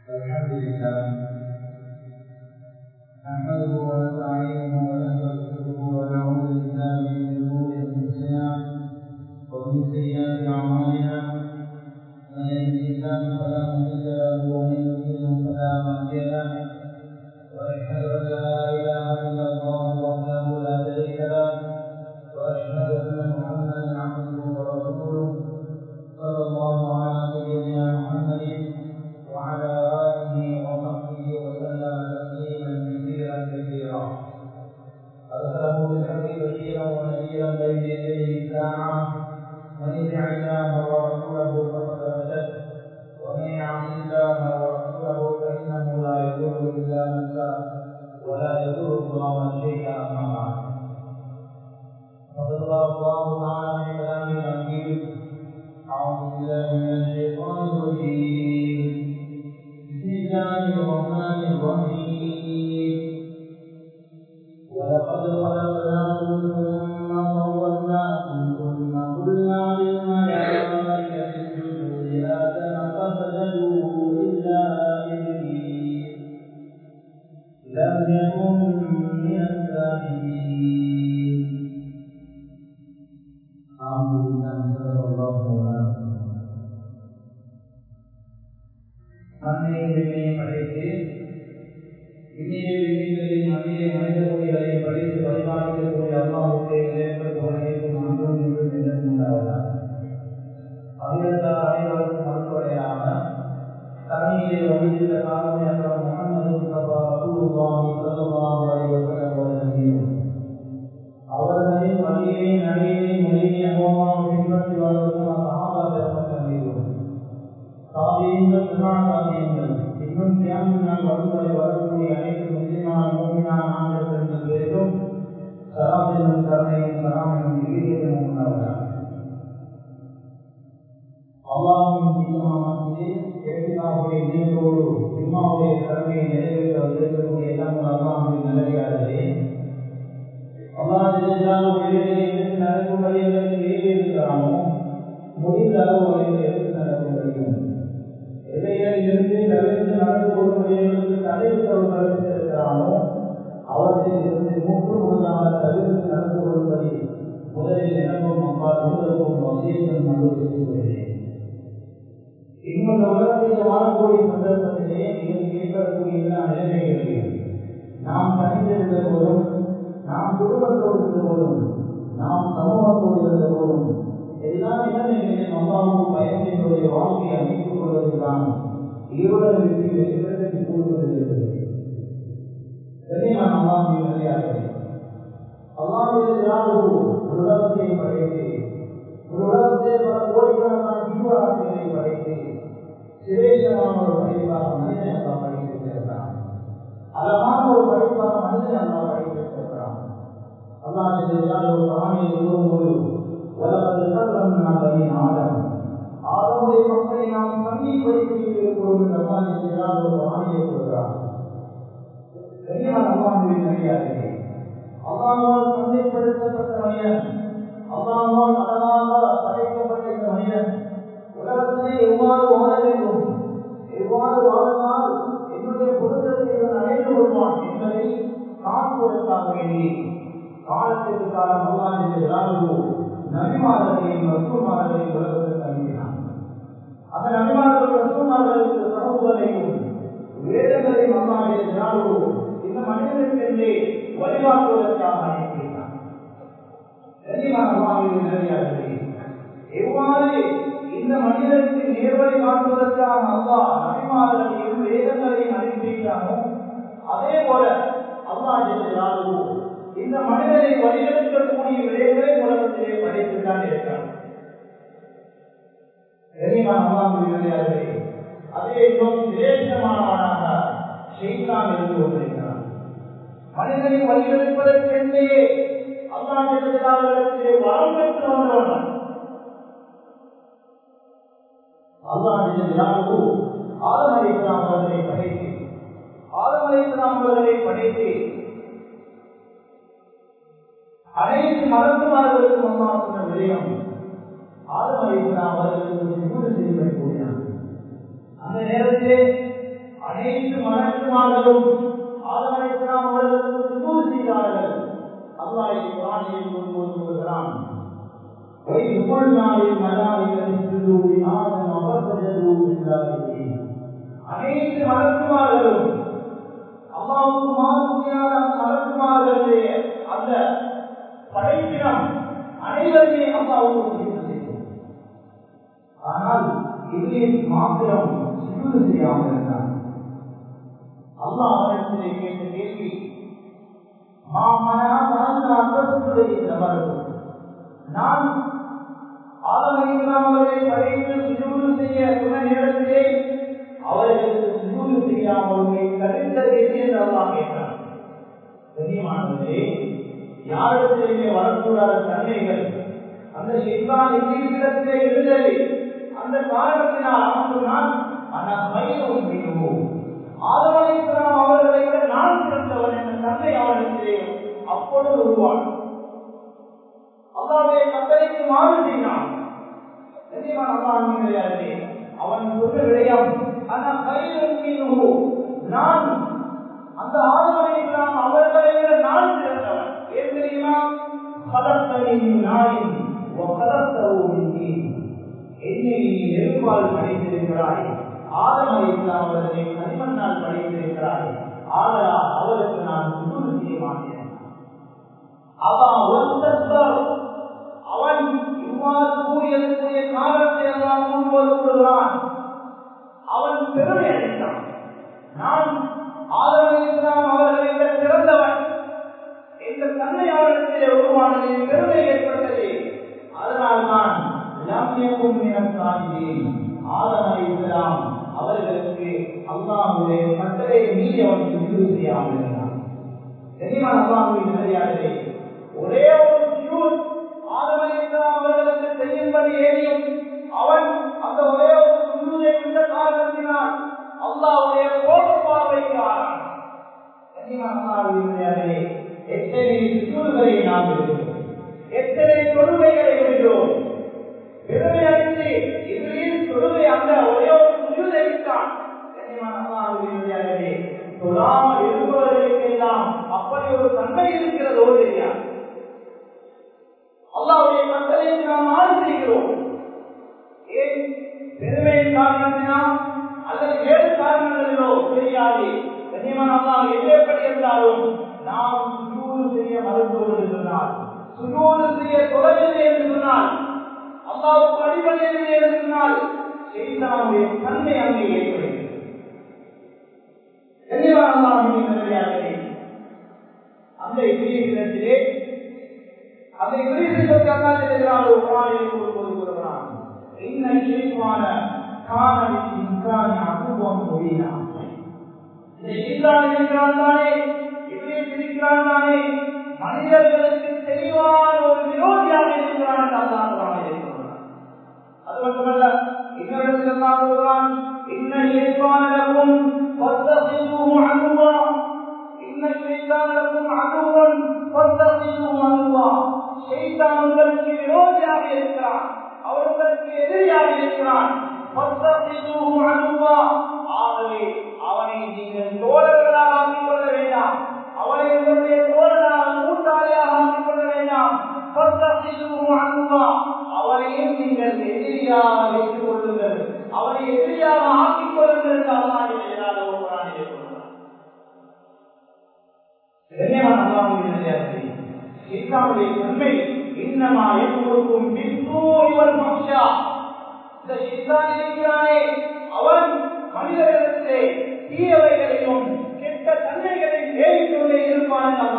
الحمد لله نحمده ونستعينه ونستغفره ونعوذ بالله من شرور انفسنا ومن سيئات اعمالنا من يهده الله فلا مضل له ومن يضلل فلا هادي له واشهد ان لا اله الا الله وحده لا شريك له واشهد ان محمدا عبده ورسوله صلى الله على سيدنا محمد وعلى اله وصحبه وسلم تسليما كثيرا كثيرا ارسله بالحق بشيرا ونذيرا بين يديه الساعه من يطع الله ورسوله فقد رشد ومن يعص الله ورسوله فانه لا يضر الا نفسه ولا يضر الله شيئا اما بعد فقد قال الله تعالى في كلامه الحكيم أعوذ بالله من الشيطان الرجيم بسم الله الرحمن الرحيم ولقد خلقناكم ثم صورناكم ثم قلنا للملائكة اسجدوا لآدم فسجدوا إلا إبليس لم يكن من الساجدين أعوذ بالله صلى الله عليه وسلم மண்ணை விண்ணையை படைத்து விண்ணிலே விண்ணிகளின் மண்ணிலே மனித கொடிகளை படைத்து பரிமாறிக்கக்கூடிய அல்லாவுடைய இறைவர்கள் அனைத்தும் அன்றும் இன்றும் என்றும் உண்டாவதா அகிலத்தார் அனைவருக்கும் மறுப்படையாக தலைமையிலே வகித்த காலமே அப்புறம் முகமது முஸ்தபா ரசூலுல்லாஹி ஸல்லல்லாஹு அலைஹி வஸல்லம் அவர்கள் அவர்களின் வழியை நடையை மொழியை அனுபவமாக பின்பற்றி வாழ்வதும் சகாபா பெருமக்கள் மீதும் சாதியங்கள் திருநாள் இன்னும் தியானம் நான் வருவதை வரக்கூடிய அனைத்து முஸ்லிமான மூமியான ஆண்கள் என்ற பேரும் சராஜனும் கருணையும் சராமையும் ஈரியமும் உண்டாவதாக அல்லாஹின் தீர்மானத்திலே கேட்கிறாவுடைய நீரோடு சிம்மாவுடைய கடமையை நிறைவேற்ற வந்திருக்கக்கூடிய எல்லாம் அல்லாஹின் நிலையாளரே நடக்கும் வழிகளை நிறைவேறுகிறானோ முடிந்த அளவு வழிகளை எடுத்து நடக்கும் வழியும் எதைகளில் இருந்து தவிர்த்து நடந்து கொள்வதற்கு தடைவுகள் இருக்கிறானோ அவற்றில் இருந்து மூன்று முழுதாக தவிர்த்து நடந்து கொள்வதை முதலில் எனக்கும் அப்பா உங்களுக்கும் வசியத்தின் அனுபவித்துள்ளேன் இந்த உலகத்தில் வாழக்கூடிய சந்தர்ப்பத்திலே நீங்கள் கேட்கக்கூடிய எல்லா நிலைமைகளையும் நாம் தனித்திருந்த போதும் நாம் குடும்பத்தோடு இருந்த போதும் நாம் சமூகத்தோடு இருந்த போதும் எல்லா நிலைமைகளிலும் அம்மாவும் பயத்தினுடைய வாழ்க்கையை அமைத்துக் கொள்வதற்கான இருவரை விட்டு வெளிப்படுத்தி கூறுவதில்லை நான் அம்மாவின் நிலையாக அல்லாவுடைய ஒரு உலகத்தை படைத்து ஒரு உலகத்தை பல கோடிக்கணக்கான ஜீவராசிகளை படைத்து சிரேஷமான ஒரு படைப்பாக மனிதனை அல்லா படைத்திருக்கிறான் அழகான ஒரு படைப்பாக மனிதனை அல்லா படைத்திருக்கிறான் அல்லாஹ் ஒரு பிராணியை கூறும்போது உலகத்தில் நாம் பணி ஆடம் ஆதமுடைய மக்களை நாம் சந்திப்பதற்கு இருக்கிறோம் அல்லாஹ் ஒரு பிராணியை கூறுகிறான் அல்லாஹுடைய நடிகாரே அல்லாஹால் சந்தைப்படுத்தப்பட்ட மனிதன் அல்லாஹால் அழகாக படைக்கப்பட்ட இந்த மனிதன் உலகத்திலே எவ்வாறு வாழ வேண்டும் எவ்வாறு வாழ்ந்தால் என்னுடைய பொருத்தத்தை இவன் அடைந்து கொள்வான் என்பதை காட்டுவதற்காக வேண்டி காலத்திற்கு காலம் அல்லாஹ் என்று நபிமார்களையும் ரசூமார்களையும் உலகத்தில் அனுப்பினான் அந்த நபிமார்கள் ரசூமார்களுக்கு சமூகங்களையும் வேதங்களையும் அல்லாஹ் என்று இந்த மனிதனுக்கென்றே வழிபாட்டுவதற்காக அனுப்பினான் எவ்வாறு இந்த மனிதனுக்கு நேர்வழி காட்டுவதற்காக அல்லா நபிமார்களையும் வேதங்களையும் அனுப்பிட்டானோ அதே போல அல்லாஹ் இந்த மனிதனை வழிநடத்தக்கூடிய விடயங்களை உலகத்திலே படைத்துத்தான் இருக்கிறான் அதே இன்னும் சிரேஷ்டமானவனாக ஷெய்தான் இருந்து கொண்டிருக்கிறான் மனிதனை வழிநடப்பதற்கென்றே அல்லாஹிடத்திலே வரம் பெற்று வந்தவன் அல்லாஹிடத்திலாகவோ ஆதமலை அவர்களை படைத்து ஆதமலை அவர்களை படைத்து அனைத்து மறந்துமார்களுக்கும் அம்மா சொன்ன விடயம் ஆதம் அலிஸ்லாம் அவர்களுக்கு ஒரு விமூடு செய்து கூறினார் அந்த நேரத்திலே அனைத்து மலக்குமார்களும் ஆதமலை இஸ்லாம் அவர்களுக்கு சுஜூது செய்தார்கள் அல்லாஹ் குரானில் கூறுகிறான் وإذ قلنا للملائكة اسجدوا لآدم فسجدوا إلا إبليس அனைத்து மலக்குமார்களும் அல்லாவுக்கு மாறுமையான மலக்குமார்களுடைய அந்த படைப்பினம் அனைவருமே அல்லாவுக்கு சுஜூது செய்தோம் ஆனால் இதில் மாத்திரம் சுஜூது செய்யாமல் இருந்தார் அல்லாஹ் அவரிடத்திலே கேட்ட கேள்வி நான் அவர்களை படைத்து சுஜூது செய்ய சொன்ன நேரத்திலே அவர்களுக்கு சுஜூது செய்யாமல் தடுத்தது என்று அல்லாஹ் கேட்டார் கண்ணியமானவர்களே யாரிடத்திலே வரக்கூடாத தன்மைகள் அந்த ஷைத்தான் இடத்திலே இருந்தது அந்த காரணத்தினால் அவன் சொன்னான் ஆனால் மயிலும் மீண்டும் ஆதரவளிக்கலாம் அவர்களை விட நான் சிறந்தவன் என்ற தன்மை அவனுக்கு அப்பொழுது உருவான் அல்லாவுடைய கட்டளைக்கு மாறு செய்தான் அவன் சொன்ன விடயம் ஆனால் கையில் நான் அந்த ஆதரவளிக்கலாம் அவர்களை விட நான் சிறந்தவன் ஏன் தெரியுமா கலத்தனின் நாயின் என்னை நீ நெருப்பால் படைத்திருக்கிறாய் ஆதம் அலிஸ்லாம் அவர்களை களிமண்ணால் படைத்திருக்கிறாய் ஆதரா அவருக்கு நான் சுடுறு செய்ய மாட்டேன் அவன் இவ்வாறு கூறியதற்குரிய காரணத்தை எல்லாம் முன்போது கூறுகிறான் அவன் பெருமை அளித்தான் நான் ஆதம் அலிஸ்லாம் அவர்களை விட சிறந்தவன் இந்த தன்மை அவரிடத்திலே உருவானது பெருமை ஏற்பட்டது அதனால்தான் ஆதம் அவர்களுக்கு அல்லாஹுடைய கட்டளை மீறி அவனுக்கு முடிவு செய்யாமல் இருந்தான் அல்லாஹுவின் நிலையாளரே ஒரே ஒரு ஜூன் ஆதம் அவர்களுக்கு செய்யும்படி ஏறியும் அவன் அந்த ஒரே ஒரு சுஜூதை விட்ட காரணத்தினால் அல்லாஹுடைய கோடு பார்வைக்கு ஆறான் அல்லாஹுவின் நிலையாளரே எத்தனை சுஜூதுகளை நாம் இருக்கிறோம் எத்தனை தொழுகைகளை இருக்கிறோம் பெருமை அளித்து இதில் தொழுகை அந்த ஒரே ஒரு சுஜூதை விட்டான் தொழாமல் இருப்பவர்களுக்கெல்லாம் அப்படி ஒரு தன்மை இருக்கிறதோ இல்லையா அல்லாவுடைய கட்டளை நாம் ஆறு செய்கிறோம் ஏன் பெருமையின் காரணத்தினால் அல்லது வேறு காரணங்களிலோ தெரியாது கண்ணியமான அல்லா எப்படி இருந்தாலும் நாம் சுஜூது செய்ய மறுப்பது என்று சொன்னால் சுஜூது செய்ய தொடரவில்லை என்று சொன்னால் அல்லாவுக்கு அடிபடையவில்லை என்று சொன்னால் செய்தாவுடைய தன்மை அங்கே ஏற்படுகிறது அந்த இசையிடத்திலே அந்த இசைக்கு அல்லாஹ் எதிராக ஒரு குரானில் கூறுகிறான் இன்ன ஷைத்தான கான இன்சான அனுபவம் மொழினா இந்த ஷைத்தான் இருக்கிறான் தானே இப்ளீஸ் இருக்கிறான் தானே மனிதர்களுக்கு தெளிவான ஒரு விரோதியாக இருக்கிறான் என்று அல்லாஹ் குரானில் கூறுகிறான் அது மட்டுமல்ல இன்னொரு அல்லாஹ் கூறுகிறான் இன்ன ஷைத்தான லக்கும் فاتخذوه عدوا إن الشيطان لكم عدو فاتخذوه عدوا ஷைத்தான் உங்களுக்கு விரோதியாக இருக்கிறான் அவர் உங்களுக்கு எதிரியாக இருக்கிறான் ஆகவே அவனை நீங்கள் தோழர்களாக ஆக்கிக் கொள்ள வேண்டாம் அவனை உங்களுடைய தோழனாக கூட்டாளியாக ஆக்கிக் கொள்ள வேண்டாம் அவனையும் நீங்கள் எதிரியாக வைத்துக் கொள்ளுங்கள் அவனை எதிரியாக ஆக்கிக் கொள்ளுங்கள் இஸ்லாமுடைய தன்மை இன்னமா எப்பொழுதும் இந்த இஸ்லாம் இருக்கிறானே அவன் மனிதர்களிடத்திலே தீயவைகளையும் கெட்ட தன்மைகளையும் ஏறிக்கொண்டே இருப்பான் என்று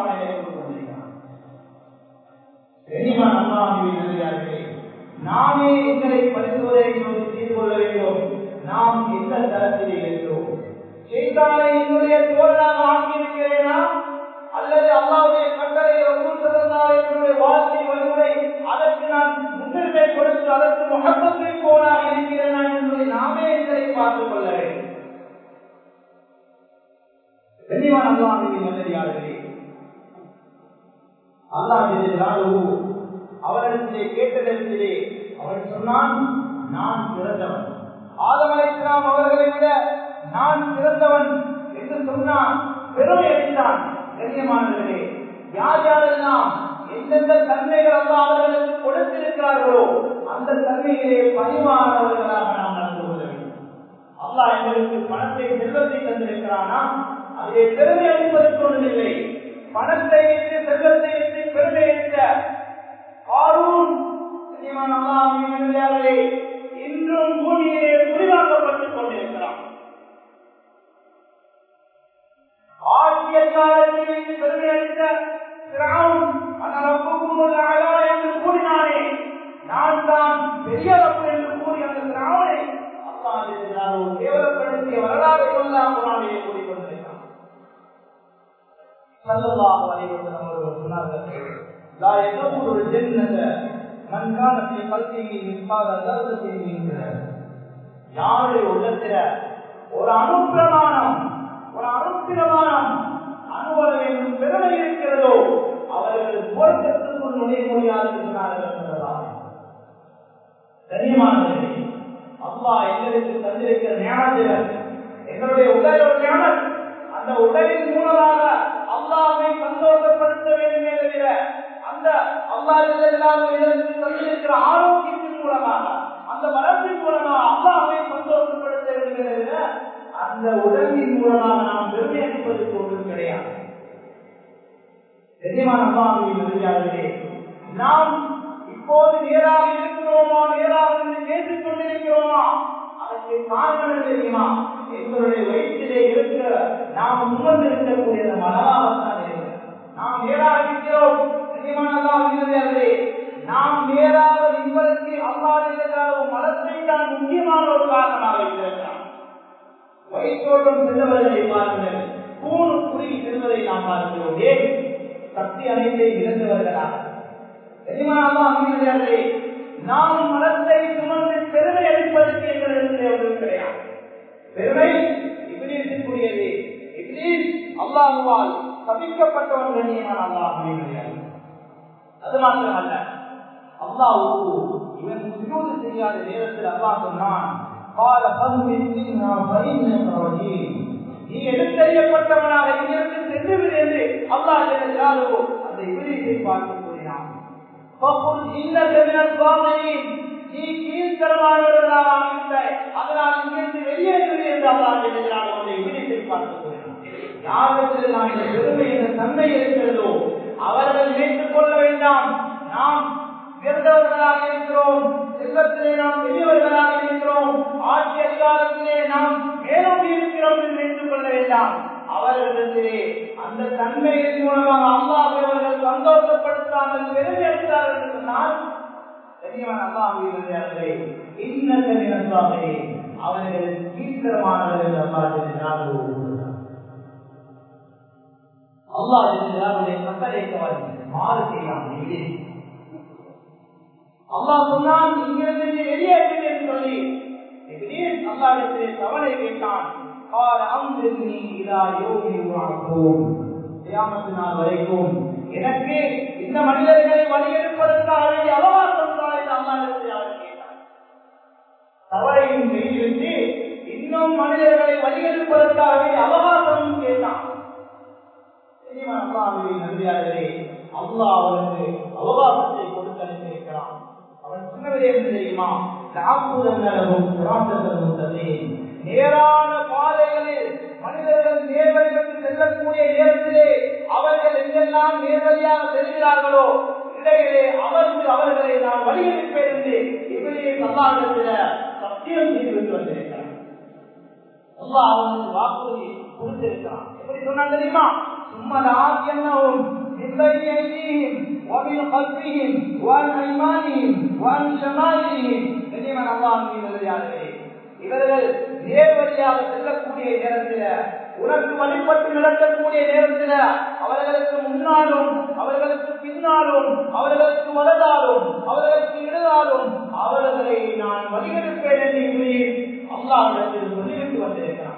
அல்லாஹ் நாமே எங்களை பரிசோதனை செய்து கொள்ள வேண்டும் நாம் எந்த தரத்திலே இருக்கிறோம் செய்தாலை என்னுடைய தோழனாக ஆக்கியிருக்கிறேனா அல்லது அல்லாவுடைய கட்டளை என்னுடைய வாழ்க்கை வழிமுறை அதற்கு நான் முன்னுரிமை கொடுத்து அதற்கு முகப்பத்தை போனாக இருக்கிறேனா என்பதை நாமே எங்களை பார்த்துக் கொள்ள வேண்டும் கண்ணியமான அல்லாஹின் நல்லடியார்களே அல்லாஹ் அவரிடத்திலே கேட்டதிடத்திலே அவன் சொன்னான் நான் பிறந்தவன் ஆதம் அலை இஸ்லாம் அவர்களை விட நான் சிறந்தவன் என்று சொன்னான் பெருமை அடைந்தான் கண்ணியமானவர்களே யார் யாரெல்லாம் எந்தெந்த தன்மைகள் அல்லா அவர்களுக்கு கொடுத்திருக்கிறார்களோ அந்த தன்மையிலே பணிவானவர்களாக நாம் நடந்து கொள்ள வேண்டும் அல்லாஹ் எங்களுக்கு பணத்தை செல்வத்தை தந்திருக்கிறானா அதை பெருமை அளிப்பதற்கு ஒன்றுமில்லை பணத்தை வைத்து செல்வத்தை வைத்து பெருமை அளித்த ஆறும் இன்றும் பூமியிலே புரிவாக்கப்பட்டுக் கொண்டிருக்கிறான் ஆட்சியக்காரத்தை வைத்து பெருமை அளித்த என்று கூறினானே நான் தான் பெரிய ரப்பு என்று கூறி அந்த திராவனை கேவலப்படுத்திய வரலாறு கொல்லாம் குரானிலே கூறிக்கொண்டிருக்கிறான் சல்லல்லாஹு அலைஹி வஸல்லம் அவர்கள் சொன்னார்கள் லா யதுகுல் ஜன்னத மன் கான ஃபீ கல்பிஹி மிஸ்கால தர்ரத்தின் மின் யாருடைய உள்ளத்தில ஒரு அனுப்பிரமாணம் ஒரு அனுப்பிரமாணம் அனுபவம் என்னும் பெருமை இருக்கிறதோ அவர்கள் போர்க்கத்திற்குள் நுழைய முடியாது என்றார்கள் சொல்லலாம் கண்ணியமானவர்களே அல்லா எங்களுக்கு தந்திருக்கிற ஞானத்தினர் எங்களுடைய உடல் ஒரு ஞானம் அந்த உடலின் மூலமாக அல்லாவை சந்தோஷப்படுத்த வேண்டுமே தவிர அந்த அல்லா எங்களுக்கு தந்திருக்கிற ஆரோக்கியத்தின் மூலமாக அந்த மனத்தின் மூலமாக அல்லாவை சந்தோஷப்படுத்த வேண்டுமே தவிர அந்த உடலின் மூலமாக நாம் பெருமை அளிப்பதற்கு ஒன்றும் கிடையாது தெரியுமான அல்லாஹே நாம் இப்போது நேராக இருக்கிறோமா நேராக இருந்து பேசிக் கொண்டிருக்கிறோமா அதற்கு காரணம் தெரியுமா எங்களுடைய வயிற்றிலே இருக்கிற நாம் சுமந்து இருக்கக்கூடிய மனவாகத்தான் இருக்கிறது நாம் நேராக இருக்கிறோம் தெரியுமானே நாம் நேராக நிற்பதற்கு அல்லாத மனத்தை தான் முக்கியமான ஒரு காரணமாக இருக்கிறார் வயிற்றோட்டம் சென்றவர்களை பாருங்கள் கூணு குடி செல்வதை நாம் பார்க்கிறோம் ஏன் சக்தி அனைத்தை இழந்தவர்களாக தெரியுமானே நாம் மனத்தை சுமந்து பெருமை அளிப்பதற்கு எங்களிடத்திலே ஒன்றும் கிடையாது பெருமை இபிலியத்திற்குரியது இபிலிஸ் அல்லாஹுவால் தவிக்கப்பட்டவன் கண்ணியமான அல்லாஹுவே கிடையாது அது மாத்திரமல்ல அல்லாஹுக்கு இவன் சுஜூது செய்யாத நேரத்தில் அல்லாஹ் சொன்னான் கால நீ எடுத்தறியப்பட்டவனாக இங்கிருந்து சென்று விடு என்று அல்லாஹ் ஜெனஜாலோ அந்த இபிலிஸை பார்த்து கூறினான் நீ கீழ்த்தரமானவர்களாக ஆகிவிட்டாய் அதனால் இங்கிருந்து வெளியேறுவது என்று அல்லாஹ் ஜெனஜாலோ அந்த இபிலிஸை பார்த்து கூறினான் யாரிடத்தில் நாம் இந்த பெருமை என்ற தன்மை இருக்கிறதோ அவர்கள் நினைத்துக் கொள்ள வேண்டாம் நாம் உயர்ந்தவர்களாக இருக்கிறோம் செல்வத்திலே நாம் பெரியவர்களாக இருக்கிறோம் ஆட்சி அதிகாரத்திலே நாம் மேலோங்கி இருக்கிறோம் என்று நினைத்துக் கொள்ள வேண்டாம் அவர்களிடத்திலே அந்த தன்மையின் மூலமாக அல்லாஹ் அவர்கள் சந்தோஷப்படுத்தாமல் பெருமை அளித்தார்கள் என்று சொன்னால் அல்லாஹே இன்னே அவர்கள் கீழ்த்தரமானவர்கள் அல்லாஹ் அல்லாஹ் கட்டளைக்கு மாறு செய்யாமல் அல்லாஹ் சொன்னான் இங்கிருந்து வெளியேற்று என்று சொல்லி அல்லாஹிடத்திலே தவணை கேட்டான் வரைக்கும் எனக்கு இந்த மனிதர்களை வழியெடுப்பதற்காக வேண்டிய அவகாசம் தான் என்று அல்லாஹிடத்தில் அவர் கேட்டார் தவறையும் செய்துவிட்டு இன்னும் மனிதர்களை வழியெடுப்பதற்காக வேண்டிய அவகாசமும் கேட்டான் நன்றியாளர்களே அல்லாஹ் அவருக்கு அவகாசத்தை கொடுத்து அனுப்பியிருக்கிறான் அவன் சொன்னது என்ன தெரியுமா நேரான பாதைகளில் மனிதர்கள் நேர்வழிகளுக்கு செல்லக்கூடிய நேரத்திலே அவர்கள் எங்கெல்லாம் நேர்வழியாக செல்கிறார்களோ இடையிலே அமர்ந்து அவர்களை நான் வழியெடுப்பேன் என்று இவரே சல்லாடத்தில் சத்தியம் செய்துவிட்டு வந்திருக்கிறார் அல்லாஹ் அவனுக்கு வாக்குறுதி கொடுத்திருக்கிறான் எப்படி சொன்னான் தெரியுமா சும்மா என்னவும் من بين أيديهم ومن خلفهم وعن أيمانهم وعن شمالهم கண்ணியமான அல்லாஹ் மீது இவர்கள் நேர்வழியாக செல்லக்கூடிய நேரத்தில் உனக்கு வழிபட்டு நடக்கக்கூடிய நேரத்தில் அவர்களுக்கு முன்னாலும் அவர்களுக்கு பின்னாலும் அவர்களுக்கு வலதாலும் அவர்களுக்கு இடதாலும் அவர்களை நான் வழிகெடுப்பேன் என்று அல்லாவிடத்தில் சொல்லிவிட்டு வந்திருக்கிறான்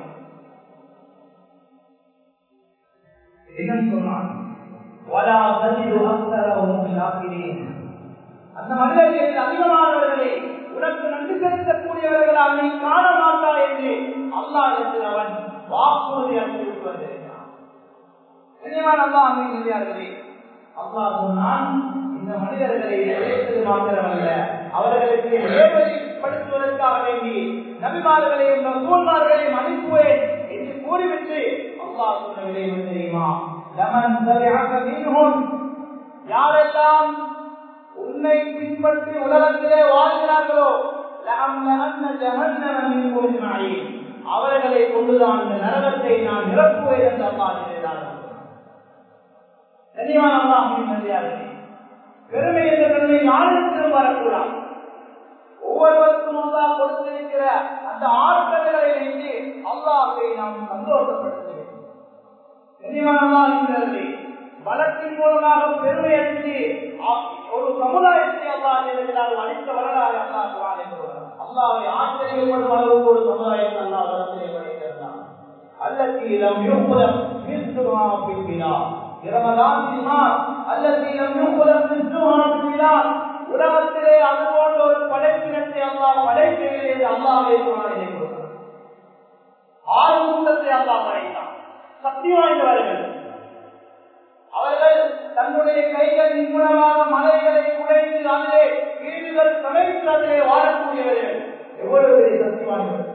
என்ன சொன்னான் ولا تجد اكثرهم شاكرين அந்த மனிதர்களில் அதிகமானவர்களை உனக்கு நன்றி செலுத்தக்கூடியவர்களாக நீ காண மாட்டாய் என்று அல்லாஹ் என்று அவன் வாக்குறுதி அளித்து வந்திருக்கிறான் கண்ணியமான அல்லாஹ் அமைதியார்களே அல்லாஹ் சொன்னான் இந்த மனிதர்களை நிறைவேற்றது மாத்திரமல்ல அவர்களுக்கு ஏற்படுத்துவதற்காக வேண்டி நபிமார்களையும் ரசூல்மார்களையும் அனுப்புவேன் என்று கூறிவிட்டு அல்லாஹ் சொன்ன விளைவு தெரியுமா லமன் தபிஅக மின்ஹும் யாரெல்லாம் உன்னை பின்பற்றி உலகத்திலே வாழ்கிறார்களோ லஅம்லஅன்ன ஜஹன்னம மின்ஹும் அஜ்மஈன் அவர்களை கொண்டுதான் இந்த நரகத்தை நான் நிரப்புவேன் என்று அல்லாஹ் சொல்கிறார்கள் கனிவான அல்லாஹின் நன்றியார்களே பெருமை என்ற பெருமை யாருக்கும் வரக்கூடாது ஒவ்வொருவருக்கும் அல்லாஹ் கொடுத்திருக்கிற அந்த ஆட்களை வைத்து அல்லாஹை நாம் சந்தோஷப்படுத்த வேண்டும் கனிவான அல்லாஹின் வளத்தின் மூலமாக பெருமை அடித்து ஒரு சமுதாயத்தை அல்லாஹ் இருக்கிறார் அளித்த வரலாறு அல்லாஹ் அல்லாவை ஆச்சரியப்படும் அளவுக்கு ஒரு சமுதாயத்தை அல்லாஹ் வளர்ச்சியை படைத்திருந்தார் அல்லது நம் யுகுலம் பின்பினார் ரமதான் அல்லது நம் யுகுலம் பின்பினார் உலகத்திலே அது போன்ற ஒரு படைப்பினத்தை அல்லாஹ் படைப்பிலே அல்லாஹை கொடுத்தார் ஆறு கூட்டத்தை அல்லாஹ் படைத்தான் சக்தி வாய்ந்தவர்கள் அவர்கள் தன்னுடைய கைகளின் மூலமாக மலைகளை குறைந்து அதிலே வீடுகள் சமைத்து அதிலே வாழக்கூடியவர்கள் எவ்வளவு பெரிய சக்தி வாய்ந்தவர்கள்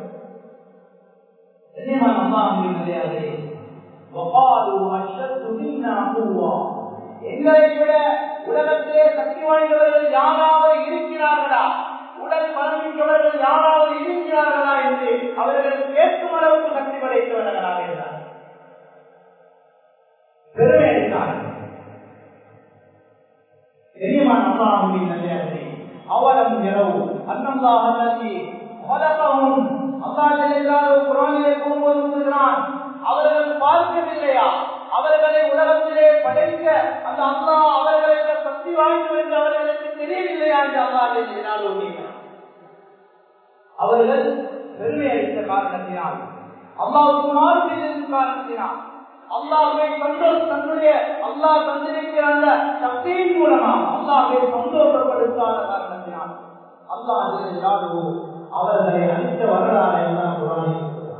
எங்களை விட உலகத்திலே சக்தி வாய்ந்தவர்கள் யாராவது இருக்கிறார்களா உடல் பரமிக்கவர்கள் யாராவது இருக்கிறார்களா என்று அவர்கள் கேட்கும் அளவுக்கு சக்தி படைத்தவர்களாக இருந்தார் பெருமை அளித்தார்கள் தெரியுமான அல்லாஹுவின் நல்லே அவலம் இரவு அன்னல்லாஹ் அல்லதி வலகவும் அல்லாஹ் எல்லாரும் குரானிலே கூறும்போது கூறுகிறான் அவர்கள் பார்க்கவில்லையா அவர்களை உலகத்திலே படைக்க அந்த அல்லாஹ் அவர்களுக்கு சக்தி வாய்ந்தது என்று அவர்களுக்கு தெரியவில்லையா என்று அல்லாஹ் எல்லாரும் அவர்கள் பெருமை அளித்த காரணத்தினால் அல்லாவுக்கு மாறு செய்ததன் காரணத்தினால் அல்லாஹை சந்தோஷ் தன்னுடைய அல்லாஹ் தந்திருக்கிற அந்த சக்தியின் மூலமா அல்லாஹை சந்தோஷப்படுத்தாத காரணத்தினால் அல்லாஹ் யாரோ அவர்களை அளித்த வரலாறு எல்லாம் குரானே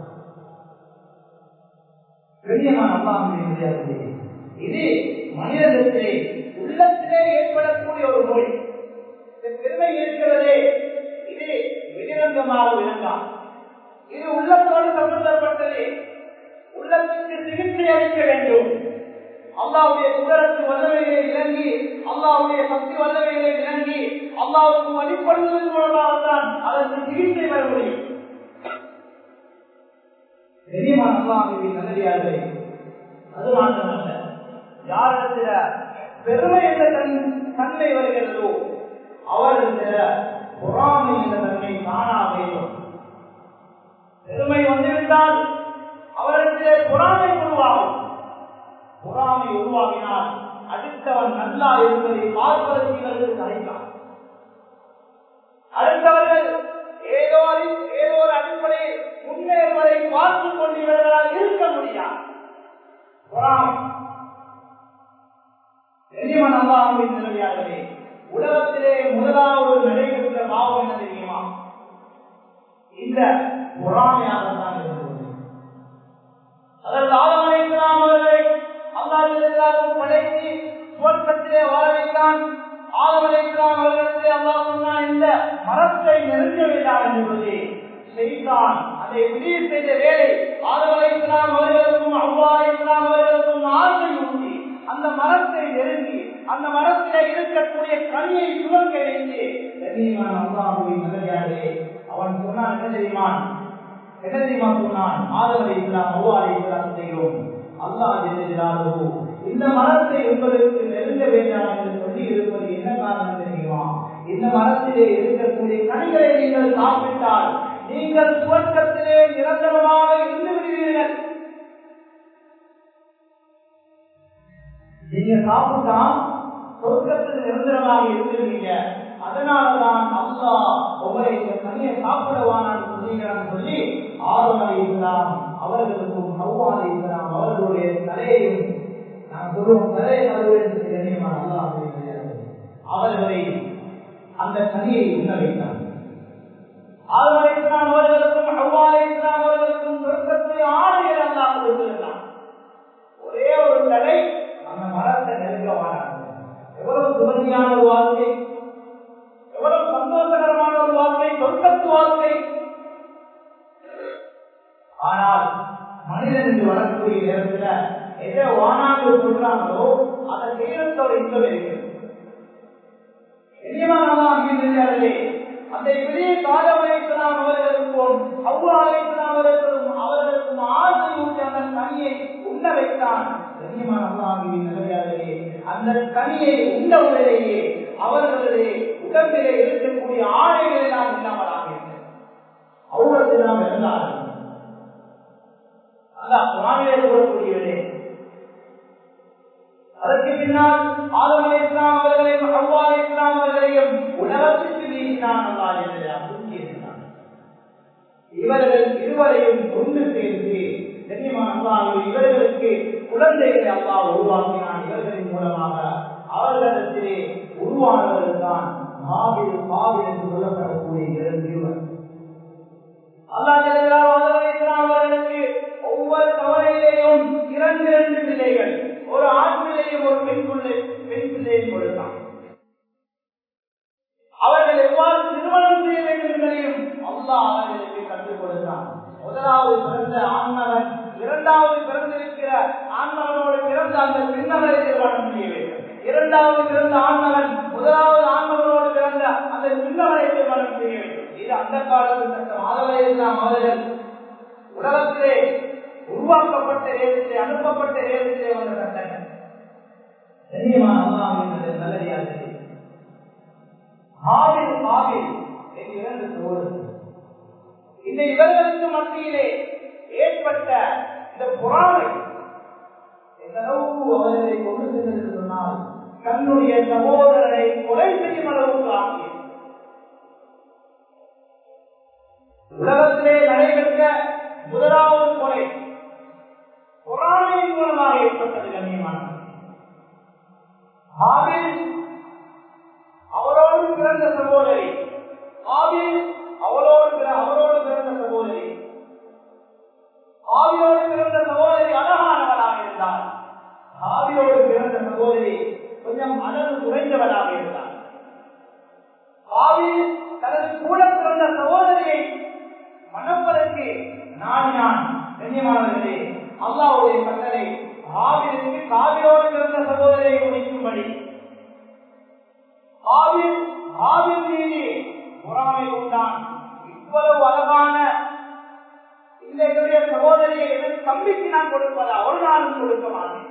பெரியமான அல்லாஹே இது மனிதத்திலே உள்ளத்திலே ஏற்படக்கூடிய ஒரு நோய் இந்த பெருமை இருக்கிறதே இது வெளிரங்கமாக விளங்காம் இது உள்ளத்தோடு சம்பந்தப்பட்டது உள்ளத்துக்கு சிகிச்சை அளிக்க வேண்டும் அல்லாவுடைய குடலுக்கு வல்லவைகளை இறங்கி அல்லாவுடைய சக்தி வல்லவைகளை இறங்கி அல்லாவுக்கு வழிபடுவதன் மூலமாகத்தான் அதற்கு சிகிச்சை பெற முடியும் பெரியமான அல்லாஹுவின் நல்லடியார்களே அது மாத்திரமல்ல யாரிடத்தில பெருமை என்ற தன் தன்மை வருகிறதோ அவரிடத்தில பொறாமை என்ற தன்மை காணா வேண்டும் பெருமை வந்துவிட்டால் அவரிடத்திலே பொறாமை உருவாகும் பொறாமை உருவாகினால் அடுத்தவன் நல்லா இருப்பதை பார்ப்பதற்கு இவர்கள் தடைத்தான் அடுத்தவர்கள் ஏதோ ஏதோ ஒரு அடிப்படையில் முன்னேறுவதை பார்த்துக் கொண்டு இவர்களால் இருக்க முடியாது பொறாமை பெரியவன் அல்லாஹுவின் நிலையாகவே உலகத்திலே முதலாவது நடைபெற்ற பாவம் என்ன தெரியுமா இந்த பொறாமையாகத்தான் இருந்தது அதற்கு ஆதம் அலைக்கலாம் அவர்களை அல்லாஹ் படைத்து சுவர்க்கத்திலே வாழ வைத்தான் ஆதம் அலைக்கலாம் அவர்களுக்கு அல்லாஹ் சொன்னான் இந்த மரத்தை நெருங்க வேண்டாம் என்று சொல்லி செய்தான் அதை முடிவு செய்த வேலை ஆதம் அலைக்கலாம் அவர்களுக்கும் அவ்வா அலைக்கலாம் அவர்களுக்கும் ஆசை ஊட்டி அந்த மரத்தை நெருங்கி அந்த மரத்திலே இருக்கக்கூடிய கனியை சுவங்க வைத்து கண்ணியமான அல்லாஹுவின் நல்லதாகவே அவன் சொன்னான் என்ன தெரியுமான் என்ன தெரியுமா சொன்னான் ஆதவரை இஸ்லாம் அவ்வாறு இஸ்லாம் செய்யும் அல்லாஹ் எழுதினாரோ இந்த மரத்தை உங்களுக்கு நெருங்க வேண்டாம் என்று சொல்லி இருப்பது என்ன காரணம் தெரியுமா இந்த மரத்திலே இருக்கக்கூடிய கனிகளை நீங்கள் சாப்பிட்டால் நீங்கள் சுவர்க்கத்திலே நிரந்தரமாக இருந்து விடுவீர்கள் நீங்க சாப்பிட்டா சொர்க்கத்தில் நிரந்தரமாக இருந்துருவீங்க அதனாலதான் அல்லா உங்களை இந்த கனியை சாப்பிடவானான்னு சொல்லுகிறான்னு சொல்லி ஆறுமலை இஸ்லாம் அவர்களுக்கும் ஹவ்வாலை இஸ்லாம் அவர்களுடைய தலையையும் நான் சொல்லுவோம் தலையை கழுவு அல்லா அவர்களை அந்த கனியை உண்ண வைத்தார் ஆதம் இஸ்லாம் அவர்களுக்கும் ஹவ்வா இஸ்லாம் அவர்களுக்கும் சொர்க்கத்தில் ஆணைகள் எல்லாம் கொடுத்திருந்தான் ஒரே ஒரு தடை அந்த மரத்தை நெருங்கமான எவ்வளவு சுமதியான ஒரு வாழ்க்கை எவ்வளவு சந்தோஷகரமான ஒரு வாழ்க்கை சொர்க்கத்து வாழ்க்கை ஆனால் மனிதன் என்று வரக்கூடிய நேரத்துல எதை வானாங்க சொல்றாங்களோ அதை செய்யறதோட இன்பம் இருக்கிறது தெரியுமானே அந்த பெரிய காலவரைக்கலாம் அவர்களுக்கும் அவ்வாழைக்கலாம் அவர்களுக்கும் அவர்களுக்கும் ஆசை ஊட்டி அந்த கனியை உண்ண வைத்தான் தெரியுமானவின் நிலையாகவே அந்த கனியை உண்ட உடனேயே அவர்களது உடம்பிலே இருக்கக்கூடிய ஆடைகள் எல்லாம் இல்லாமலாக அவர்களுக்கு நாம் இருந்தார்கள் அதான் குரானிலே கூறக்கூடியவரே அதற்கு பின்னால் ஆதம் அலி இஸ்லாம் அவர்களையும் அவ்வா அலி இஸ்லாம் அவர்களையும் உலகத்திற்கு வீசினான் அல்லா தூக்கியிருந்தான் இவர்கள் இருவரையும் கொண்டு சேர்த்து தெரியுமான அல்லாஹ் இவர்களுக்கு குழந்தைகளை அல்லாஹ் உருவாக்கினான் இவர்களின் மூலமாக அவர்களிடத்திலே உருவானவர்கள் தான் மாவில் மாவில் என்று சொல்லப்படக்கூடிய இரண்டு இருவர் அல்லாஹ் அவர்களுக்கு ஒவ்வொரு கவலையிலேயும் இரண்டு இரண்டு பிள்ளைகள் ஒரு ஆண் பிள்ளையும் ஒரு பெண் பிள்ளை பெண் பிள்ளையும் கொடுத்தான் அவர்கள் எவ்வாறு திருமணம் செய்ய வேண்டும் என்பதையும் அல்லாஹ் அவர்களுக்கு கற்றுக் கொடுத்தான் முதலாவது பிறந்த ஆண்மகன் இரண்டாவது பிறந்திருக்கிற ஆண்மகனோடு பிறந்த அந்த பெண்ணவரை திருமணம் செய்ய வேண்டும் இரண்டாவது பிறந்த ஆண்மகன் முதலாவது ஆண்மகனோடு பிறந்த அந்த பெண்ணவரை திருமணம் செய்ய வேண்டும் இது அந்த காலத்தில் சட்டம் ஆதரவையெல்லாம் அவர்கள் உலகத்திலே உருவாக்கப்பட்ட நேரத்திலே அனுப்பப்பட்ட நேரத்திலே வந்த சட்டங்கள் தெரியுமா அல்லாஹ் நல்லடியாக ஆவில் ஆவில் என்று இரண்டு சோழர்கள் இந்த இவர்களுக்கு மத்தியிலே ஏற்பட்ட இந்த பொறாமை எந்த அளவுக்கு அவர்களை கொண்டு சென்றது சொன்னால் தன்னுடைய சகோதரனை கொலை செய்யும் அளவுக்கு ஆகிய உலகத்திலே நடைபெற்ற முதலாவது கொலை பொறாமையின் மூலமாக ஏற்பட்டது கண்ணியமான ஆவில் அவரோடு பிறந்த சகோதரி ஆவில் அவளோடு அவரோடு பிறந்த சகோதரி ஆவியோடு பிறந்த சகோதரி அழகானவளாக இருந்தார் ஆவியோடு பிறந்த சகோதரி கொஞ்சம் அழகு குறைந்தவளாக இருந்தார் ஆவி தனது கூட பிறந்த சகோதரியை மணப்பதற்கு நாடினான் கண்ணியமானவர்களே அல்லாவுடைய கட்டளை ஆவிற்கு காவியோடு பிறந்த சகோதரியை முடிக்கும்படி ஆவில் ஆவில் மீது பொறாமை கொண்டான் இவ்வளவு அழகான இந்த என்னுடைய சகோதரியை எனக்கு தம்பிக்கு நான் கொடுப்பதா ஒரு நாளும் கொடுக்க மாட்டேன்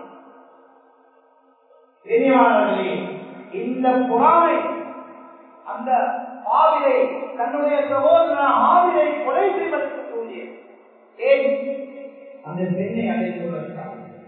தெரியாதவர்களே இந்த பொறாமை அந்த ஆவிலை தன்னுடைய சகோதரன் ஆவிலை கொலை செய்வதற்கு தூண்டிய ஏன் அந்த பெண்ணை அடைந்துள்ளார்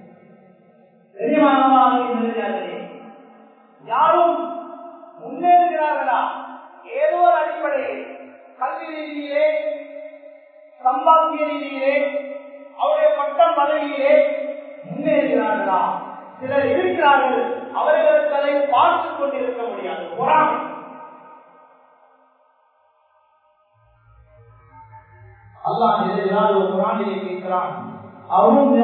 தெரியுமானவர்களே யாரும் முன்னேறுகிறார்களா ஏதோ ஒரு அடிப்படையில் கல்வி ரீதியிலே சம்பாத்திய ரீதியிலே அவருடைய பட்டம் பதவியிலே முன்னேறுகிறார்களா சிலர் இருக்கிறார்கள் அவர்களுக்கு அதை பார்த்துக் கொண்டிருக்க முடியாது பொறாமை அல்லாஹ் எதிராக ஒரு குரானிலே கேட்கிறான் அவரும்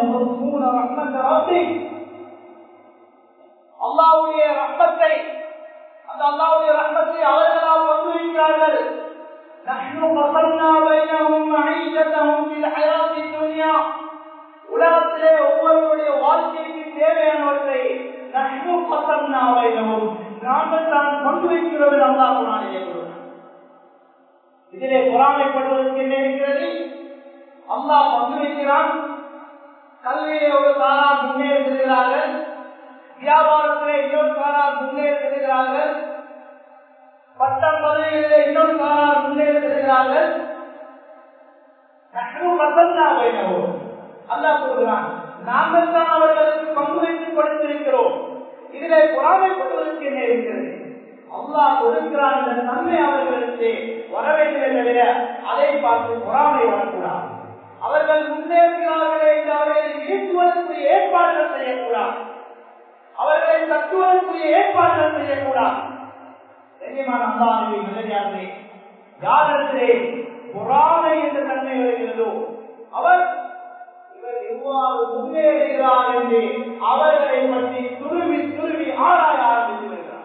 அல்லாவுடைய ரத்தத்தை அந்த அல்லாவுடைய ரத்தத்தை அவர்களால் பங்குவிக்கிறார்கள் نحن قصرنا بينهم معيشتهم في الحياة الدنيا உலகத்திலே ஒவ்வொருவருடைய வாழ்க்கைக்கு தேவையானவற்றை நஷ்டு பசன்னா வைனவும் நாங்கள் தான் கொண்டு வைக்கிறது அல்லா குரானிலே இதிலே பொறாமைப்படுவதற்கு என்ன இருக்கிறது அல்லாஹ் பங்கு வைக்கிறான் கல்வியிலே ஒரு சாரார் முன்னேறுகிறார்கள் வியாபாரத்திலே இன்னொரு சாரார் முன்னேறுகிறார்கள் பட்டம் பதவிகளிலே இன்னொரு சாரார் முன்னேறுகிறார்கள் அல்லா சொல்கிறான் நாங்கள் தான் அவர்களுக்கு பங்கு வைத்து கொடுத்திருக்கிறோம் இதிலே பொறாமைப்படுவதற்கு என்ன இருக்கிறது அல்லாஹ் கொடுக்கிறான் என்ற நன்மை அவர்களுக்கு வர வேண்டும் தவிர அதை பார்த்து பொறாமை வரக்கூடாது அவர்கள் முன்னேறுகிறார்களே என்று அவர்களை வீழ்த்துவதற்குரிய ஏற்பாடுகள் செய்யக்கூடாது அவர்களை தட்டுவதற்குரிய ஏற்பாடுகள் செய்யக்கூடாது தெரியுமான அல்லாஹுவை நல்லதாகவே யாரிடத்திலே பொறாமை என்ற தன்மை வருகிறதோ அவர் இவர் எவ்வாறு முன்னேறுகிறார் என்று அவர்களை பற்றி துருவி துருவி ஆராய ஆரம்பித்து வருகிறார்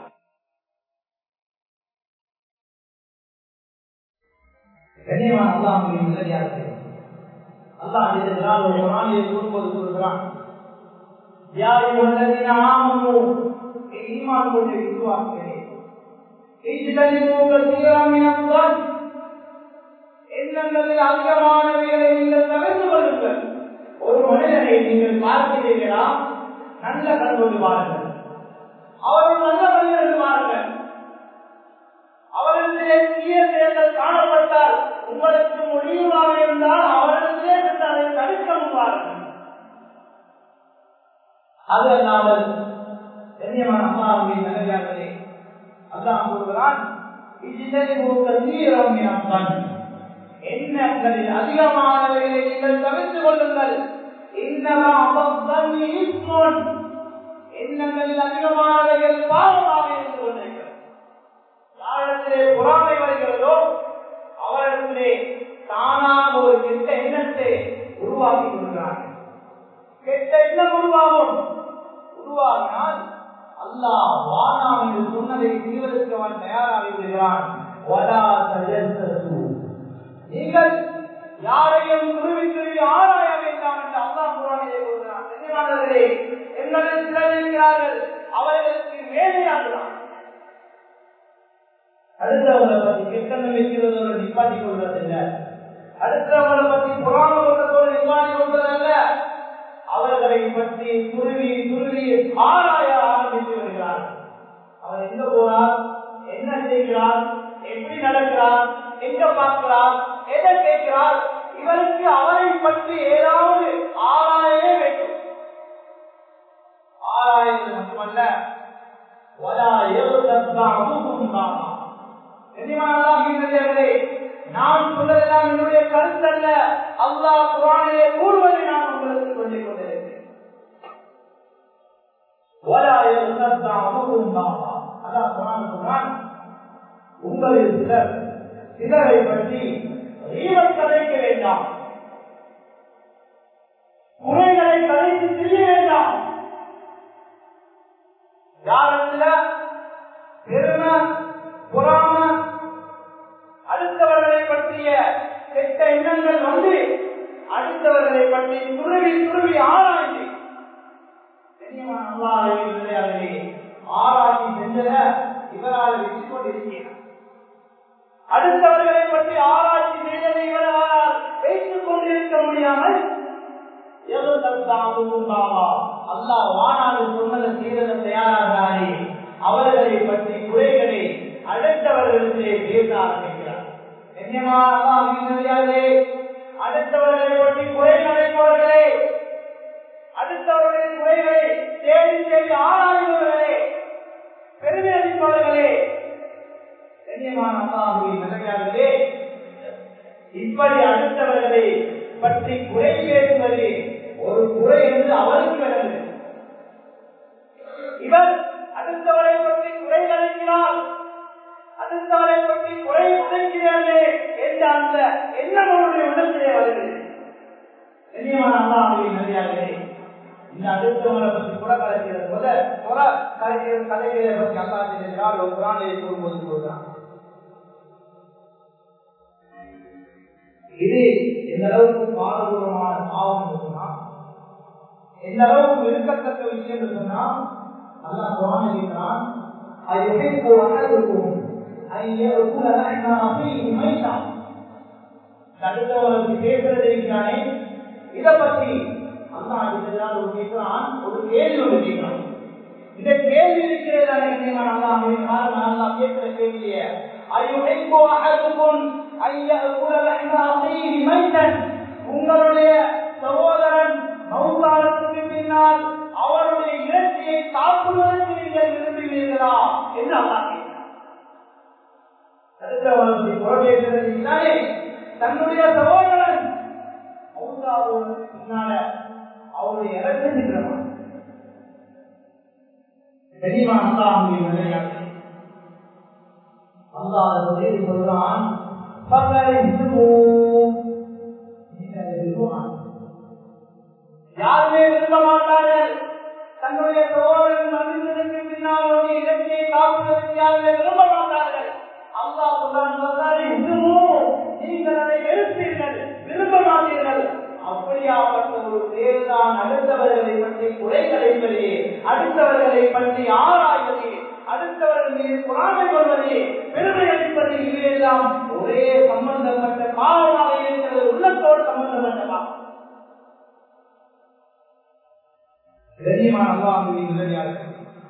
கண்ணியமான அல்லாஹுவின் நிலையாக அல்லாஹ் இதனால் ஒரு குரானிலே கூறும்போது கூறுகிறான் யார் உள்ளதின் ஆமனோ ஈமான் கொண்டு விசுவாசிக்கிறேன் எண்ணங்களில் அதிகமானவைகளை நீங்கள் தவிர்த்து கொள்ளுங்கள் ஒரு மனிதனை நீங்கள் பார்க்கிறீர்களா நல்ல கண்கொண்டு பாருங்கள் அவர்கள் நல்ல மனிதர்கள் பாருங்கள் அவர்களிலே தீய செயல்கள் காணப்பட்டால் உங்களுக்கு முடிவுமாக இருந்தால் அவர்களிலே சென்று அதை தடுக்க முன்வார்கள் அது அல்லாமல் கண்ணியமான அம்மாவுடைய நிலையாகவே அல்லாஹ் கூறுகிறான் எண்ணங்களில் அதிகமானவைகளை நீங்கள் தவிர்த்துக் கொள்ளுங்கள் எண்ணங்களில் அதிகமானவைகள் பாவமாக இருந்து கொண்டிருக்கிறது யாரிடத்திலே பொறாமை வருகிறதோ அவரிடத்திலே தானாக ஒரு கெட்ட எண்ணத்தை உருவாக்கி கொள்கிறார்கள் கெட்ட எண்ணம் உருவாகும் உருவாகினால் அல்லாஹ் வானாம் என்று சொன்னதை செய்வதற்கு அவன் தயாராகி விடுகிறான் நீங்கள் யாரையும் துருவி துருவி ஆராய வேண்டாம் என்று அல்லாஹ் குரானிலே கூறுகிறான் நினைவாளர்களே எங்களில் சிலர் இருக்கிறார்கள் அவர்களுக்கு வேலையாகிறான் அடுத்தவங்களை பற்றி கெட்டணம் வைக்கிறதோடு நிப்பாட்டிக் கொள்வதில்லை அடுத்தவங்களை பற்றி புறாம கொள்வதோடு நிப்பாட்டிக் கொள்வதல்ல அவர்களை பற்றி துருவி துருவி ஆராய ஆரம்பித்து வருகிறார் அவர் எங்க போறார் என்ன செய்கிறார் எப்படி நடக்கிறார் எங்க பார்க்கிறார் எதை கேட்கிறார் இவருக்கு அவரை பற்றி ஏதாவது ஆராயவே வேண்டும் ஆராய்வது மட்டுமல்ல வலா நான் சொல்வதெல்லாம் என்னுடைய கருத்தல்ல அல்லாஹ் குரானிலே கூறுவதை நான் உங்களுக்கு சொல்லிக் கொண்டிருக்கிறேன் உங்களில் சிலர் சிலரை பற்றி ரீவன் கதைக்க வேண்டாம் குறைகளை கதைத்து செய்ய வேண்டாம் யாரிடத்துல பெருமை பொறாம அடுத்தவர்களை பற்றிய கெட்ட எண்ணங்கள் வந்து அடுத்தவர்களை பற்றி துருவி துருவி ஆராய்ச்சி ஆராய்ச்சி செஞ்சத இவரால் வெற்றி கொண்டிருக்கிறார் அடுத்தவர்களை பற்றி ஆராய்ச்சி செய்ததை இவரால் வைத்துக் கொண்டிருக்க முடியாமல் அல்லாஹ் வானாது சொன்னதை செய்வதை தயாராகிறாரே அவர்களை பற்றி குறைகளை அடுத்தவர்களுக்கு பேச ஆரம்பிக்கிறார் அடுத்தவர்களை பற்றி குறை நினைப்பவர்களே அடுத்தவர்களுடைய குறைகளை தேடி தேடி ஆராய்பவர்களே பெருமை அளிப்பவர்களே கண்ணியமான அல்லாஹுவின் நிலையாளர்களே இப்படி அடுத்தவர்களை பற்றி குறை பேசுவது ஒரு குறை என்று அவருக்கு வருகிறது இவர் அடுத்தவரை பற்றி குறை நினைக்கிறார் அடுத்தவரை பற்றி குறை உழைக்கிறார்களே என்ற அந்த எண்ணம் அவருடைய உள்ளத்திலே வருகிறது கண்ணியமான அல்லாஹுவின் நிலையாளர்களே இந்த அடுத்தவங்களை பற்றி கூட கலைக்கிறது போல புற கலைக்கிறது கலைகளை பற்றி அல்லாஹ் செய்கிறார் ஒரு குரானிலே கூறும்போது கூறுகிறான் இது எந்த அளவுக்கு பாரதூரமான பாவம் என்று சொன்னா எந்த அளவுக்கு விரும்பத்தக்க விஷயம் என்று சொன்னா நல்லா குரான் இருக்கிறான் أيحب أحدكم أن يأكل لحم أخيه ميتا அடுத்தவர்களுக்கு பேசுறது இருக்கிறானே இதை பற்றி அல்லா அடித்ததால் ஒரு கேட்கிறான் ஒரு கேள்வி ஒன்று கேட்கிறான் இந்த கேள்வி இருக்கிறதானே அல்லா அமைதியான அல்லா கேட்கிற கேள்விய أيحب أحدكم أن يأكل لحم أخيه ميتا உங்களுடைய சகோதரன் மௌத்தாரத்துக்கு பின்னால் அவருடைய இறைச்சியை சாப்பிடுவதற்கு நீங்கள் விரும்புவீர்களா என்று அல்லா கேட்கிறார் அடுத்தவர்களுடைய புறப்பேசுவதற்கானே தன்னுடைய சகோதரன் மௌத்தாவுக்கு பின்னால அவருடைய இறந்து நின்றவன் தெளிவான அல்லாஹுடைய நிலையாக அல்லாஹ் சொல்றான் யாருமே விரும்ப மாட்டார்கள் தன்னுடைய சோழன் மனிதனுக்கு பின்னால் ஒரு இலக்கியை காப்பதற்கு யாருமே விரும்ப மாட்டார்கள் அல்லா சொல்றான் இன்னமும் நீங்கள் அதை வெறுப்பீர்கள் விரும்ப மாட்டீர்கள் அப்படியாப்பட்ட ஒரு தேர்தான் அடுத்தவர்களை பற்றி குறை கலைப்பதே அடுத்தவர்களை பற்றி ஆராய்வதே அடுத்தவர்கள் மீது பொறாமை கொள்வதே பெருமை அளிப்பது இவையெல்லாம் ஒரே சம்பந்தப்பட்ட பாவமாக இருக்கிறது உள்ளத்தோடு சம்பந்தப்பட்ட பாவம் கண்ணியமான அல்லாஹுவின் நிலையாளர்கள்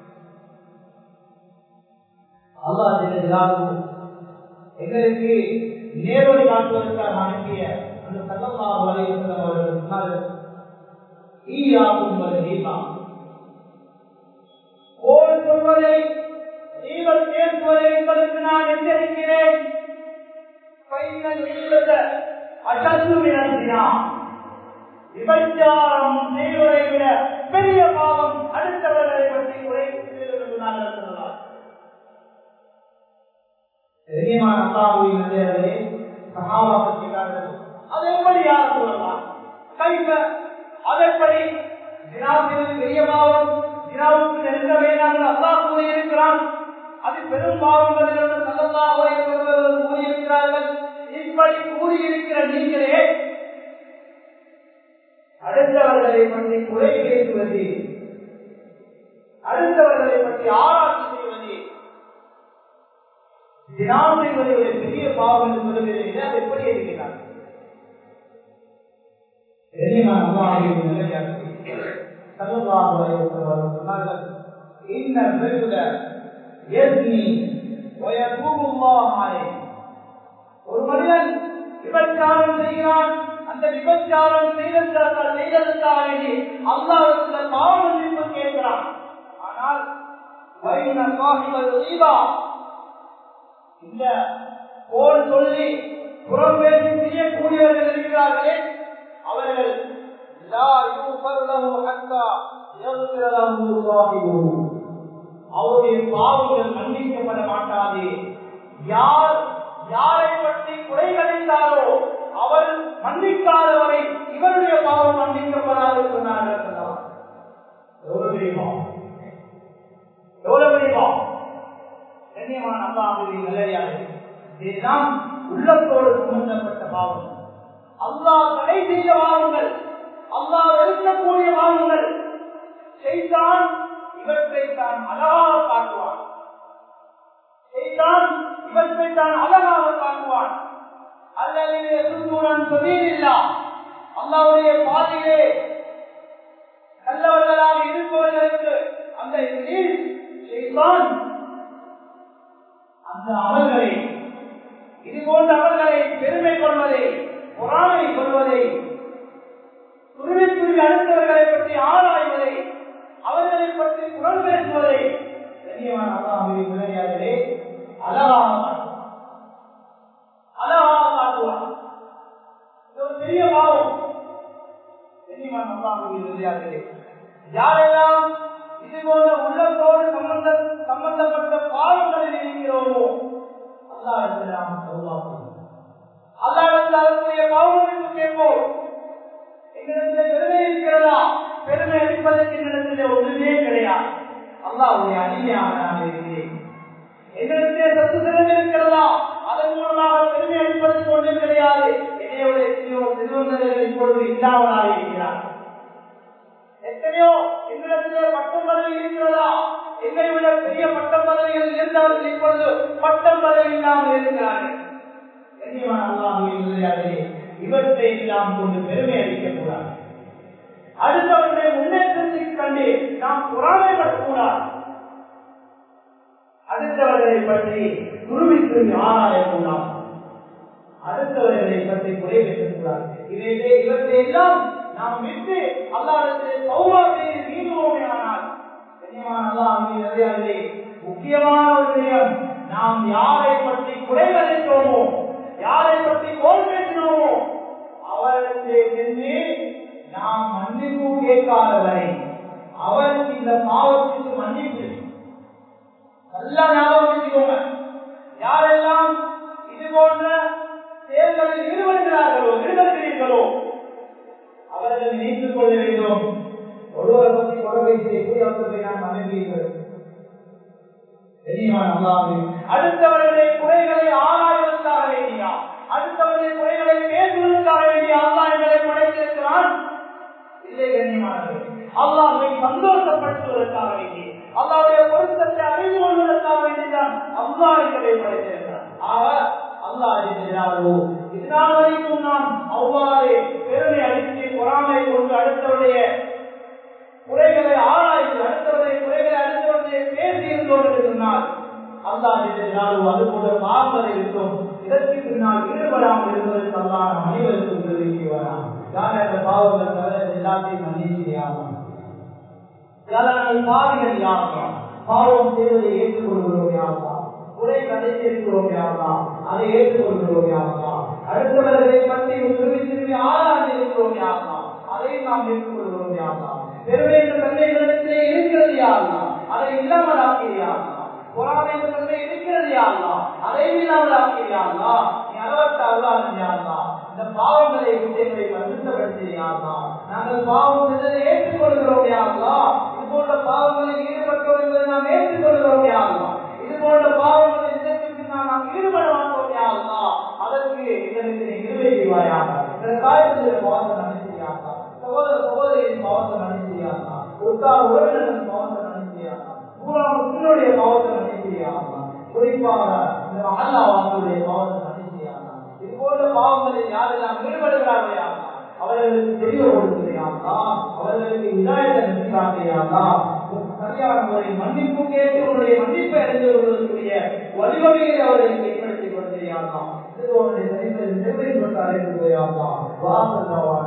அல்லாஹ் எல்லாரும் எங்களுக்கு நேர்வழி காட்டுவதற்காக அனுப்பிய அந்த சல்லல்லா வலையுடன் அவர்கள் சொன்னார்கள் ஈயாகும் வலீமா கோல் சொல்வதை நீங்கள் பேசுவதை உங்களுக்கு நான் எச்சரிக்கிறேன் பையன் ஈழத்தை அசத்து வினத்தினான் விபச்சாரம் செய்வதை விட பெரிய பாவம் அடுத்தவர்களை பற்றி குறை சொன்னார் பெரியமான அல்லாஹுவின் நல்லே சகாவா பற்றினார்கள் அது எப்படி யார் சொல்லலாம் கைப்ப அதன்படி தினாவின் பெரிய பாவம் தினாவுக்கு நெருங்க வேண்டாம் என்று அல்லாஹ் கூறியிருக்கிறான் அது பெரும் பாவங்கள் என்று நல்லதாக கூறியிருக்கிறார்கள் இப்படி கூறியிருக்கிற நீங்களே அடுத்தவர்களை பற்றி குறை பேசுவது அடுத்தவர்களை பற்றி ஆராய்ச்சி செய்வது தினம் செய்வது ஒரு பெரிய பாவம் என்று சொல்லுவதில்லை அது எப்படி இருக்கிறார் ஒரு மனிதன் விபச்சாரம் செய்கிறான் அந்த விபச்சாரம் செய்ததற்காக செய்ததற்காக வேண்டி அல்லாஹ்வுக்கு பாவ மன்னிப்பு கேட்கிறான் ஆனால் வைன சாஹிபல் ரீபா இந்த போல் சொல்லி புறம் பேசி செய்யக்கூடியவர்கள் இருக்கிறார்களே அவர்கள் லா யூஃபர் லஹு ஹத்தா யக்ஃபிர லஹு சாஹிபுஹு அவருடைய பாவங்கள் மன்னிக்கப்பட மாட்டாது யார் யாரை பற்றி குறை கணித்தாரோ அவர் மன்னிக்காதவரை இவருடைய பாவம் மன்னிக்கப்படாது சொன்னார்கள் எவ்வளவு தெரியுமா எவ்வளவு தெரியுமா கண்ணியமான அல்லாஹுவின் நிலையாக இதுதான் உள்ளத்தோடு சம்பந்தப்பட்ட பாவம் அல்லாஹ் தடை செய்த பாவங்கள் அல்லாஹ் வெறுக்கக்கூடிய பாவங்கள் செய்தான் இவற்றை தான் அழகாக காட்டுவான் செய்தான் இவற்றை தான் அழகாக காட்டுவான் அல்லது எதிர்ப்புடன் சொல்லியில்லா அல்லாவுடைய பாதையிலே நல்லவர்களாக இருப்பவர்களுக்கு அந்த செய்தான் அந்த அமல்களை இது போன்ற அமல்களை பெருமை கொள்வதை பொறாமை கொள்வதை துருவி துருவி அடுத்தவர்களை பற்றி ஆராய்வதை அவர்களை பற்றி குரல் பேசுவதை கண்ணியமான அல்லாஹுவின் விளையாடலே அழகாக அழகாக காட்டுவார் இது ஒரு பெரிய பாவம் கண்ணியமான அல்லாஹுவின் விளையாடலே யாரெல்லாம் இது போன்ற உள்ளத்தோடு சம்பந்த சம்பந்தப்பட்ட பாவங்களில் இருக்கிறோமோ அல்லாஹ் சொல்வார்கள் அல்லாஹ் அதற்குரிய பாவங்களுக்கு கேட்போம் எங்களிடத்தில் பெருமை இருக்கிறதா பெருமை அளிப்பதற்கு எங்களிடத்தில் ஒன்றுமே கிடையாது அல்லாவுடைய அடிமையாக இருக்கிறேன் எங்களிடத்தில் சத்து திறன் இருக்கிறதா அதன் மூலமாக பெருமை அளிப்பதற்கு ஒன்றும் கிடையாது என்னையோட எத்தனையோ திருவந்தர்கள் இப்பொழுது இல்லாமலாக இருக்கிறார் எத்தனையோ எங்களிடத்திலே பட்டம் பதவி இருக்கிறதா எங்களை விட பெரிய பட்டம் பதவிகள் இருந்தார்கள் இப்பொழுது பட்டம் பதவி இல்லாமல் இருக்கிறார்கள் இவற்றை எல்லாம் கொண்டு பெருமை அளிக்கக்கூடாது அடுத்தவர்களை முன்னேற்றத்தை கண்டு நாம் பொறாமைப்படக்கூடாது அடுத்தவர்களை பற்றி துருவி துருவி ஆராயக்கூடாது அடுத்தவர்களை பற்றி குறை பேசக்கூடாது இவையே இவற்றை எல்லாம் நாம் விட்டு அல்லாடத்திலே சௌவா செய்து நீங்குவோமே ஆனால் முக்கியமான ஒரு விஷயம் நாம் யாரை பற்றி குறை கலைத்தோமோ யாரை பற்றி கோல் பேசினோமோ அவரிடத்திலே சென்று நாம் மன்னிப்பு கேட்காத வரை அவருக்கு இந்த பாவத்துக்கு மன்னிப்பு நல்லா ஞாபகம் வச்சுக்கோங்க யாரெல்லாம் இது போன்ற செயல்களில் ஈடுபடுகிறார்களோ ஈடுபடுகிறீர்களோ அவர்கள் நினைத்துக் கொள்ள வேண்டும் ஒருவரை பற்றி கொலை வைத்து எப்படி அவர்களை நாம் அனுப்பினீர்கள் அடுத்தவர்களுடைய குறைகளை ஆராய்வதற்காக வேண்டியா அடுத்தவர்களுடைய குறைகளை பேசுவதற்காக வேண்டிய அல்லா எங்களை படைத்திருக்கிறான் இல்லை கண்ணியமானவர்கள் அல்லாஹை சந்தோஷப்படுத்துவதற்காக வேண்டி அல்லாவுடைய பொருத்தத்தை அறிந்து கொள்வதற்காக வேண்டிதான் அல்லா எங்களை படைத்திருக்கிறான் ஆக அல்லாஹோ இதனால் வரைக்கும் நாம் அவ்வாறு பெருமை அடித்து பொறாமை கொண்டு அடுத்தவருடைய குறைகளை ஆராய்ந்து அடுத்தவருடைய குறைகளை அடுத்தவருடைய பேசி இருந்தோம் என்று சொன்னால் அல்லாஹ் அது போல பாவங்களை இருக்கும் இதற்கு பின்னால் ஈடுபடாமல் இருப்பதற்கு அல்லாஹ் அனைவருக்கும் உதவி செய்வாராம் யார் அந்த பாவங்கள் தவிர எல்லாத்தையும் மன்னிச்சியாகும் பாவிகள் யாரும் பாவம் செய்வதை ஏற்றுக்கொள்கிறோம் யாரா குறை கதைத்திருக்கிறோம் யாரா அதை ஏற்றுக்கொள்கிறோம் யாரா அடுத்தவர்களை பற்றி திரும்பி திரும்பி ஆராய்ந்து இருக்கிறோம் யாரா அதையும் நாம் ஏற்றுக்கொள்கிறோம் யாரா பெருமை என்ற தந்தைகளிடத்திலே இருக்கிறது யாரா அதை இல்லாமல் ஆக்கிறியாரா பொறாமை என்ற தந்தை இருக்கிறது யாரா அதை இல்லாமல் ஆக்கிறியாரா நீ அளவற்ற அல்லாமல் யாரா இந்த பாவங்களை விட்டு வருத்தப்படுத்தியாரா நாங்கள் பாவம் செய்ததை ஏற்றுக்கொள்கிறோம் யாரா இது போன்ற பாவங்களில் ஈடுபட்டோம் என்பதை நாம் ஏற்றுக்கொள்கிறோம் யாரா இது போன்ற பாவங்களை இதற்கு நாம் ஈடுபட மாட்டோம் யாரா அதற்கு எங்களுக்கு நீ இருவை செய்வாயாக இந்த காயத்தில் பாவத்தை நடத்தியாரா சகோதர சகோதரியின் பாவத்தை நடத்தியாரா உற்சாக உறவினர்கள் பாவத்தை நடத்தியாரா மூணாவது உன்னுடைய பாவத்தை நடத்தியாரா குறிப்பாக இந்த அல்லாவானுடைய பாவத்தை நடத்தியாரா இது போன்ற பாவங்களில் யாரெல்லாம் ஈடுபடுகிறார்களா அவர்களுக்கு தெரிய கொடுக்கிறியாங்களா அவர்களுக்கு இதாயத்தை நிறுத்தாதையாங்களா சரியான முறை மன்னிப்பு கேட்டு உன்னுடைய மன்னிப்பை அடைந்து கொள்வதற்குரிய வழிவகையை அவர்களுக்கு ஏற்படுத்திக் கொடுக்கிறியாங்களா இது உன்னுடைய சரித்திரம் நிறைவேற்றி கொண்டார் என்று வாசல்